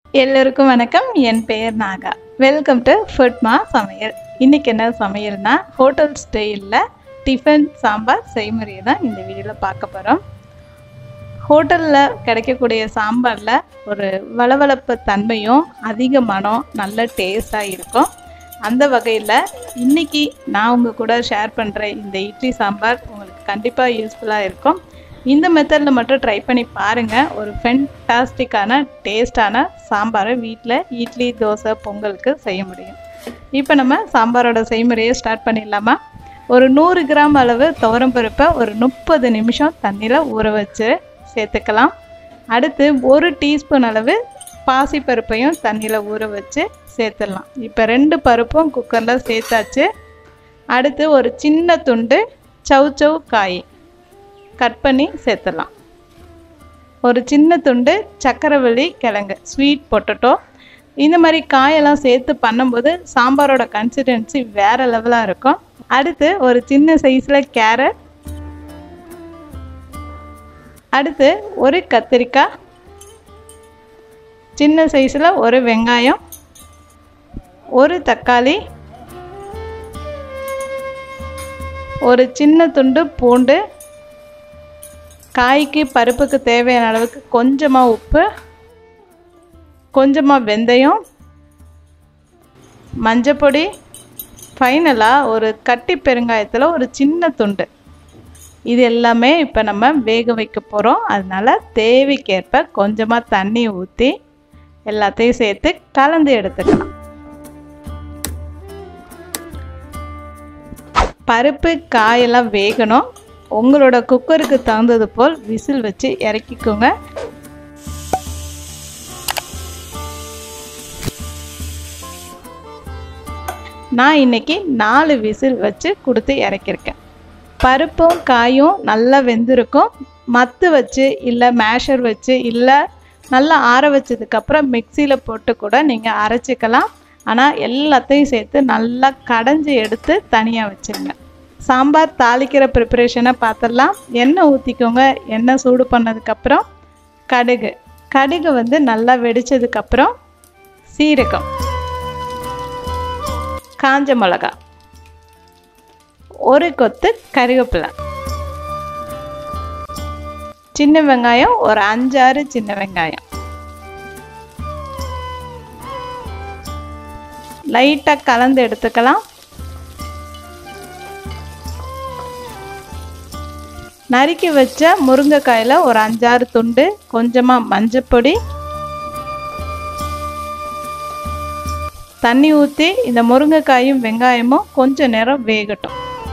எல்லோருக்கும் வணக்கம் என் பெயர் நாகா வெல்கம் டு ஃபுட்மா சமையல் இன்றைக்கி என்ன சமையல்னா ஹோட்டல் ஸ்டைலில் டிஃபன் சாம்பார் செய்முறையை தான் இந்த வீடியோவில் பார்க்க போகிறோம் ஹோட்டலில் கிடைக்கக்கூடிய சாம்பாரில் ஒரு வளவளப்பு தன்மையும் அதிக மனம் நல்ல டேஸ்ட்டாக இருக்கும் அந்த வகையில் இன்றைக்கி நான் உங்கள் கூட ஷேர் பண்ணுற இந்த இட்லி சாம்பார் உங்களுக்கு கண்டிப்பாக யூஸ்ஃபுல்லாக இருக்கும் இந்த மெத்தடில் மட்டும் ட்ரை பண்ணி பாருங்கள் ஒரு ஃபென்டாஸ்டிக்கான டேஸ்டான சாம்பாரை வீட்டில் இட்லி தோசை பொங்கலுக்கு செய்ய முடியும் இப்போ நம்ம சாம்பாரோட செய்முறையை ஸ்டார்ட் பண்ணிடலாமா ஒரு நூறு கிராம் அளவு துவரம் பருப்பை ஒரு முப்பது நிமிஷம் தண்ணியில் ஊற வச்சு சேர்த்துக்கலாம் அடுத்து ஒரு டீஸ்பூன் அளவு பாசி பருப்பையும் தண்ணியில் ஊற வச்சு சேர்த்துடலாம் இப்போ ரெண்டு பருப்பும் குக்கரில் சேர்த்தாச்சு அடுத்து ஒரு சின்ன துண்டு சவு சவு காய் கட் பண்ணி சேர்த்துடலாம் ஒரு சின்ன துண்டு சக்கரவள்ளி கிழங்கு ஸ்வீட் பொட்டட்டோ இந்த மாதிரி காயெல்லாம் சேர்த்து பண்ணும்போது சாம்பாரோட கன்சிஸ்டன்சி வேறு லெவலாக இருக்கும் அடுத்து ஒரு சின்ன சைஸில் கேரட் அடுத்து ஒரு கத்திரிக்காய் சின்ன சைஸில் ஒரு வெங்காயம் ஒரு தக்காளி ஒரு சின்ன துண்டு பூண்டு காய்க்கு பருப்புக்கு தேவையான அளவுக்கு கொஞ்சமாக உப்பு கொஞ்சமாக வெந்தயம் மஞ்சப்பொடி ஃபைனலாக ஒரு கட்டி பெருங்காயத்தில் ஒரு சின்ன துண்டு இது எல்லாமே இப்போ நம்ம வேக வைக்க போகிறோம் அதனால் தேவைக்கேற்ப கொஞ்சமாக தண்ணி ஊற்றி எல்லாத்தையும் சேர்த்து கலந்து எடுத்துக்கலாம் பருப்பு காயெல்லாம் வேகணும் உங்களோட குக்கருக்கு தகுந்தது போல் விசில் வச்சு இறக்கிக்கோங்க நான் இன்னைக்கு நாலு விசில் வச்சு கொடுத்து இறக்கியிருக்கேன் பருப்பும் காயும் நல்லா வெந்திருக்கும் மத்து வச்சு இல்லை மேஷர் வச்சு இல்லை நல்லா ஆற வச்சதுக்கப்புறம் மிக்சியில் போட்டு கூட நீங்கள் அரைச்சிக்கலாம் ஆனால் எல்லாத்தையும் சேர்த்து நல்லா கடைஞ்சி எடுத்து தனியாக வச்சுருங்க சாம்பார் தாளிக்கிற ப்ரிப்பரேஷனை பார்த்துடலாம் எண்ணெய் ஊற்றிக்கோங்க எண்ணெய் சூடு பண்ணதுக்கப்புறம் கடுகு கடுகு வந்து நல்லா வெடித்ததுக்கப்புறம் சீரகம் காஞ்ச மிளகா ஒரு கொத்து கருவேப்பிலை சின்ன வெங்காயம் ஒரு அஞ்சாறு சின்ன வெங்காயம் லைட்டாக கலந்து எடுத்துக்கலாம் நறுக்கி வச்ச முருங்கைக்காயில் ஒரு அஞ்சாறு துண்டு கொஞ்சமாக மஞ்சப்பொடி தண்ணி ஊற்றி இந்த முருங்கைக்காயும் வெங்காயமும் கொஞ்சம் நேரம் வேகட்டும்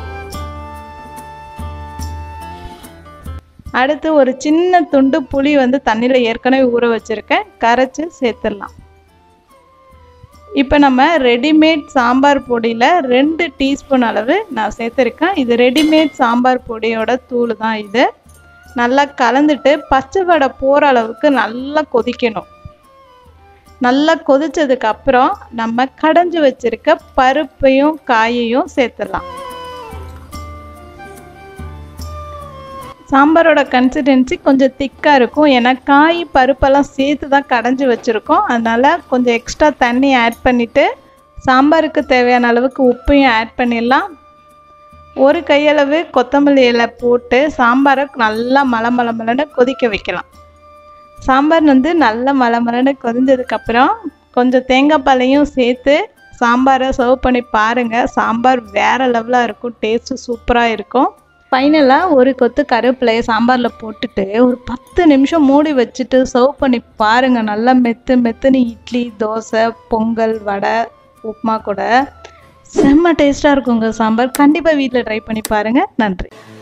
அடுத்து ஒரு சின்ன துண்டு புளி வந்து தண்ணியில் ஏற்கனவே ஊற வச்சுருக்கேன் கரைச்சி சேர்த்துடலாம் இப்போ நம்ம ரெடிமேட் சாம்பார் பொடியில் ரெண்டு டீஸ்பூன் அளவு நான் சேர்த்துருக்கேன் இது ரெடிமேட் சாம்பார் பொடியோட தூள் தான் இது நல்லா கலந்துட்டு பச்சை வடை போகிற அளவுக்கு நல்லா கொதிக்கணும் நல்லா கொதிச்சதுக்கு அப்புறம் நம்ம கடைஞ்சி வச்சிருக்க பருப்பையும் காயையும் சேர்த்துடலாம் சாம்பாரோட கன்சிஸ்டன்சி கொஞ்சம் திக்காக இருக்கும் ஏன்னா காய் பருப்பெல்லாம் சேர்த்து தான் கடைஞ்சி வச்சுருக்கோம் அதனால் கொஞ்சம் எக்ஸ்ட்ரா தண்ணி ஆட் பண்ணிவிட்டு சாம்பாருக்கு தேவையான அளவுக்கு உப்பையும் ஆட் பண்ணிடலாம் ஒரு கையளவு கொத்தமல்லி இலை போட்டு சாம்பாரை நல்லா மலை மலை மலன்னு கொதிக்க வைக்கலாம் சாம்பார் வந்து நல்ல மலை மலன்னு கொதிஞ்சதுக்கப்புறம் கொஞ்சம் தேங்காய் பாலையும் சேர்த்து சாம்பாரை சர்வ் பண்ணி பாருங்கள் சாம்பார் வேறு லெவலாக இருக்கும் டேஸ்ட்டு சூப்பராக இருக்கும் ஃபைனலாக ஒரு கொத்து கருவேப்பிலையை சாம்பாரில் போட்டுட்டு ஒரு பத்து நிமிஷம் மூடி வச்சுட்டு சர்வ் பண்ணி பாருங்கள் நல்லா மெத்து மெத்துன்னு இட்லி தோசை பொங்கல் வடை உப்புமா கூட செம்ம டேஸ்ட்டாக இருக்குங்க சாம்பார் கண்டிப்பாக வீட்டில் ட்ரை பண்ணி பாருங்கள் நன்றி